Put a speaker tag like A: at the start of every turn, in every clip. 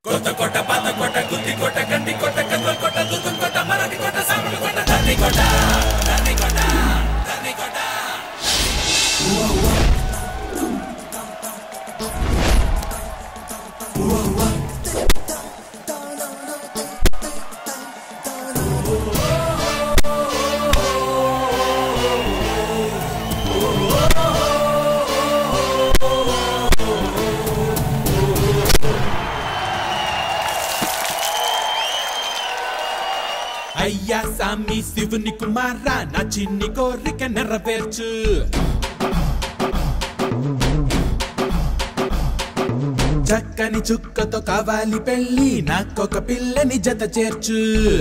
A: కొత్త కొట్ట పాత కొట్ట గుత్తి కొట్ట గంటి కొట్ట కన్వల్ కొట్ట దుర్గం కొట్ట మరాఠీ కొట్ట సాములు కొట్ట ధర్ని కొట్ట ధర్ని కొట్ట ధర్ని కొట్ట అయ్యా సామి శివుని కుమార నా చిన్ని కోరిక నెరవేర్చు చక్కని చుక్కతో కావాలి పెళ్ళి నాకొక పిల్లని జత చేర్చు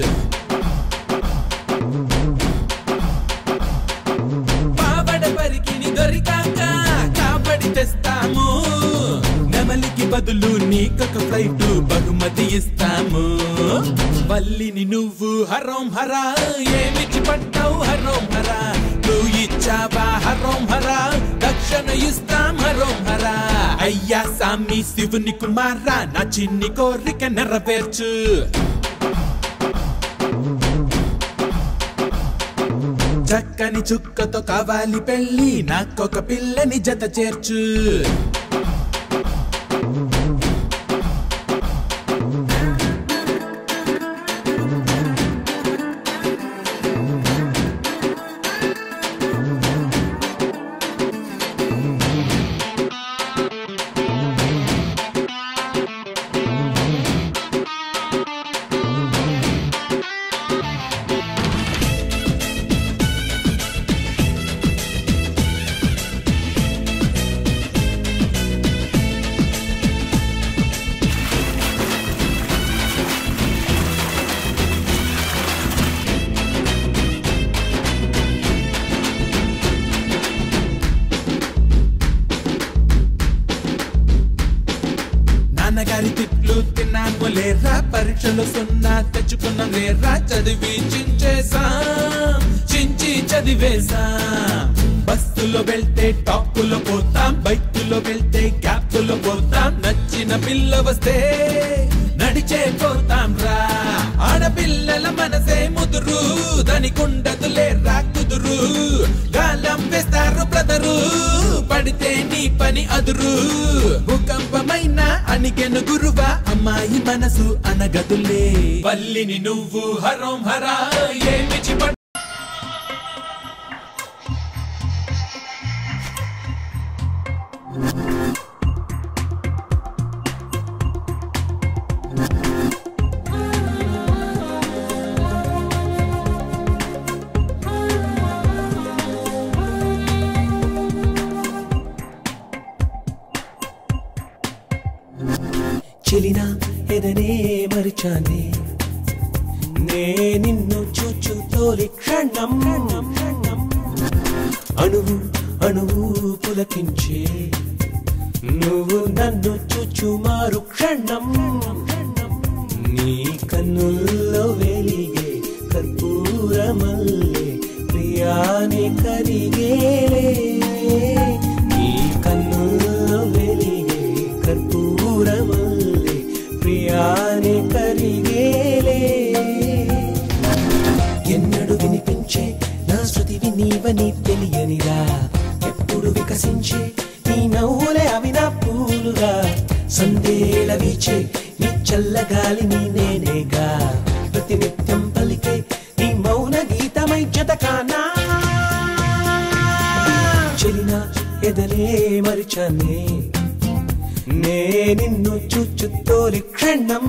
A: పావడ పరికిని దొరికాక కాబడి తెస్తాము నెమలికి బదులు నీకొక ఫ్లైట్ బహుమతి ఇస్తాము వల్లిని నువ్వు హరోం హరా ఏమిచ్చి పట్టావు హరోం హరా నువ్వు ఇచ్చావా హరోం హరా దక్షిణ ఇస్తాం హరోం హరా అయ్యా సామి శివుని కుమారా నా చిన్ని కోరిక నెరవేర్చు చక్కని చుక్కతో కావాలి పెళ్ళి నాకొక పిల్లని జత చేర్చు నాన్నగారి తిట్లు తిన్నాను లేరా పరీక్షలో సున్నా తెచ్చుకున్నాం లేరా చదివి చించేసాం చించి చదివేసాం బస్సులో వెళ్తే టాపులో పోతాం బైకులో వెళ్తే గ్యాప్లో పోతాం నచ్చిన పిల్ల వస్తే నడిచే పోతాం రా ఆడపిల్లల మనసే ముదురు దానికుండదు లేరా కుదురు గాలం వేస్తారు బ్రదరు పడితే నీ పని అదురు భూకంపమైన అనికెను గురువా అమ్మాయి మనసు అనగదులే వల్లిని నువ్వు హరోం హరా ఏమి చిప
B: చెలిన ఎదనే మరిచానే నే నిన్ను చూచు తోలి క్షణం అణువు అణువు పులకించే నువ్వు నన్ను చూచు మారు క్షణం నీ కన్నుల్లో వెలిగే కర్పూరమల్లే ప్రియాని కరిగేలే నీ కన్నుల్లో వెలిగే కర్పూరమల్లే ప్రియాని కరిగేలే ఎన్నడు వినిపించే నా శృతివి నీవని తెలియనిరా ఎప్పుడు వికసించే నీ నవ్వులే అవి నా పూలుగా సందేల వీచే నీ చల్లగాలిని నేనేగా ప్రతినిత్యం పలికే నీ మౌన గీతమై జతకానా చెలిన ఎదలే మరిచానే నే నిన్ను చూచు తోలి క్షణం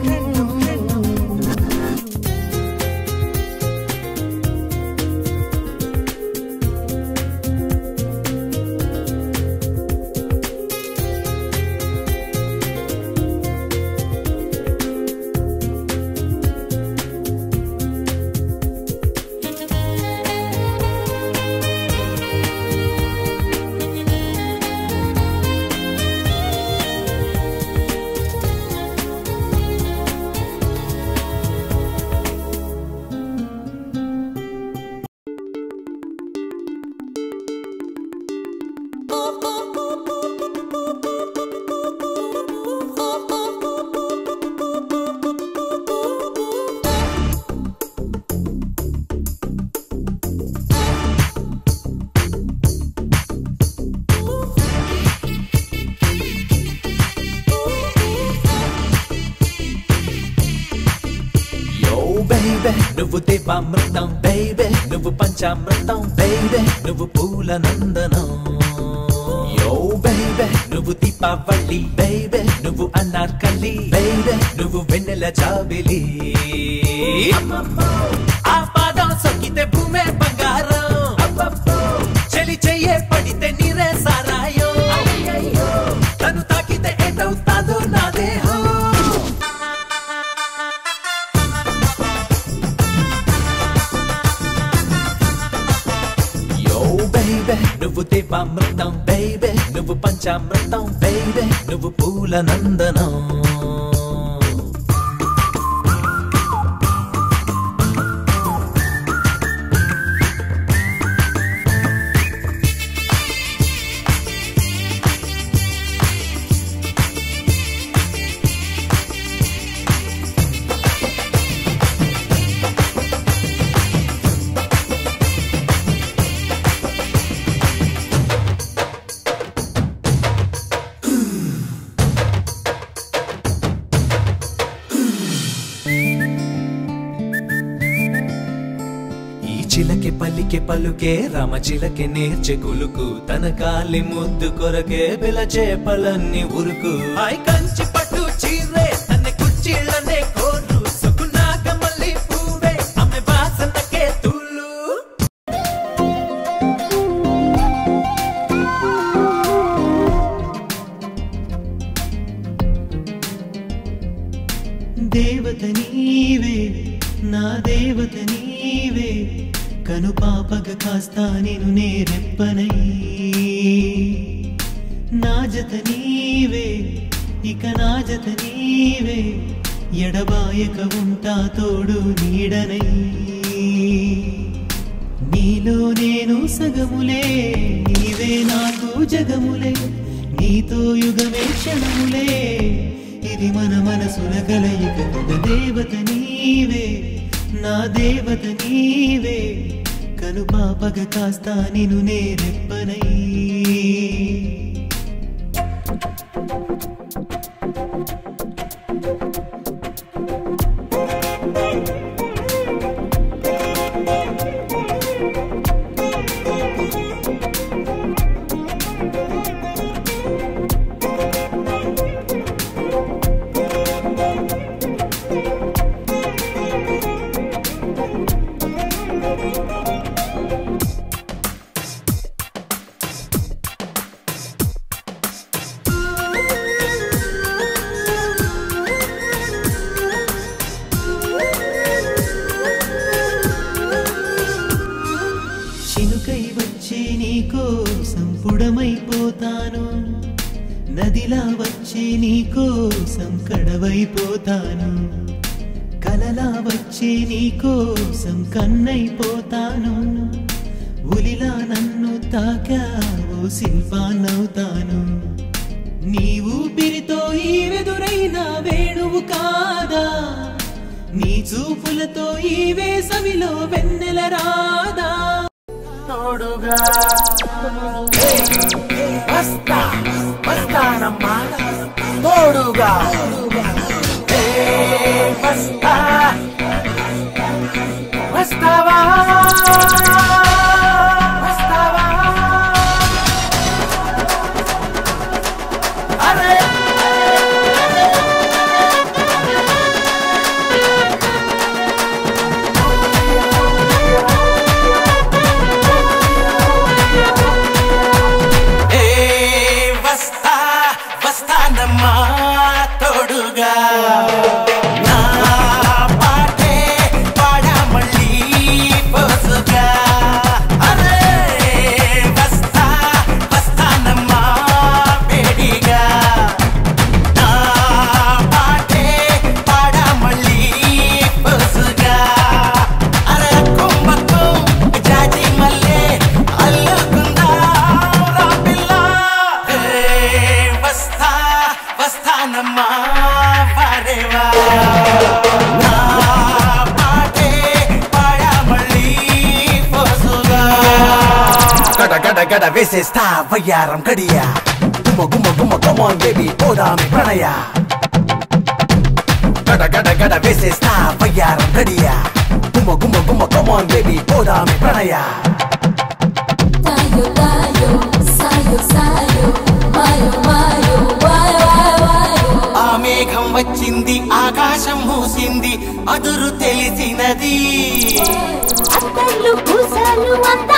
B: బేబే నువ్వు దేవామృతం బేబే నువ్వు పంచామృతం బేబే నువ్వు పూల నందనం యో బేబే నువ్వు దీపావళి బేబే నువ్వు అన్నార్కలి బేబే నువ్వు వెన్నెల జాబిలి ఆ పాదం సొక్కితే భూమే బంగారం చలి చెయ్యే పడితే నీరే సారాయం తను తాకితే ఏటవుతాదో నా దేహం యో బేబే నువ్వు దేవామృతం బేబే నువ్వు పంచామృతం బేబే నువ్వు పూల నందనం ఈ చిలకె పల్లికె పలుకే రామ చిలకె నేర్చె గులుకు తన కాలి ముద్దు కొరకే పిలచే పలన్ని ఉరుకు ఐ కంచి పట్టు చీరే తన కుచ్చిళ్ళనే కోరు సుకునాగ మల్లి పూవే ఆమె వాసనకే తుళ్ళు
C: దేవత నీవే నా దేవత నీవే కను పాపగ కాస్తా నేను నేరెప్పనై నా జత నీవే ఇక నా జత నీవే ఎడబాయక ఉంటా తోడు నీడనై నీలో నేను సగములే నీవే నాకు జగములే నీతో యుగమే క్షణములే ఇది మన మనసుల కలయిక కథ దేవత నీవే నా దేవత నీవే కను పాపగ కాస్తా నిను నేరెప్పనై చినుకై వచ్చే నీకోసం పుడమైపోతాను నదిలా వచ్చే నీకోసం కడవైపోతాను కలలా వచ్చే నీకోసం కన్నైపోతాను ఉలిలా నన్ను తాకావో శిల్పాన్నవుతాను నీ ఊపిరితో ఈ వెదురైన వేణువు కాదా నీ చూపులతో ఈ వేసవిలో వెన్నెల రాదా
A: తోడుగా వస్తా వస్తానమ్మా తోడుగా ఏ, వస్తా వస్తావా వస్తావా అరే ఏ వస్తా వస్తానమ్మా తోడుగా నా పాటే పాడా మళ్ళీ పోసుగా అరే వస్తా వస్తానమ్మా వేడిగా నా పాటే పాడా మళ్ళీ పోసుగా అరే కుంభకు జాజి మల్లె అల్లుకుందా రా పిల్ల ఏ వస్తా వస్తానమ్మా వారేవా నా పాటే పాడా మళ్ళీ పోసుగా గడ గడ గడ వేసేస్తా వయ్యారం కడియా గుమ్మ గుమ్మ గుమ్మ కమాన్ బేబీ పోదామి ప్రణయ గడ గడ గడ వేసేస్తా వయ్యారం కడియా
D: గుమ్మ గుమ్మ గుమ్మ కమాన్ బేబీ పోదామే ప్రణయ
E: Tayo, tayo, sayo, sayo, mayo, mayo, wayo, wayo, wayo.
F: ఆ మేఘం వచ్చింది ఆకాశం మూసింది అదురు తెలిసినది
E: అత్తర్లు పూసాలు అంత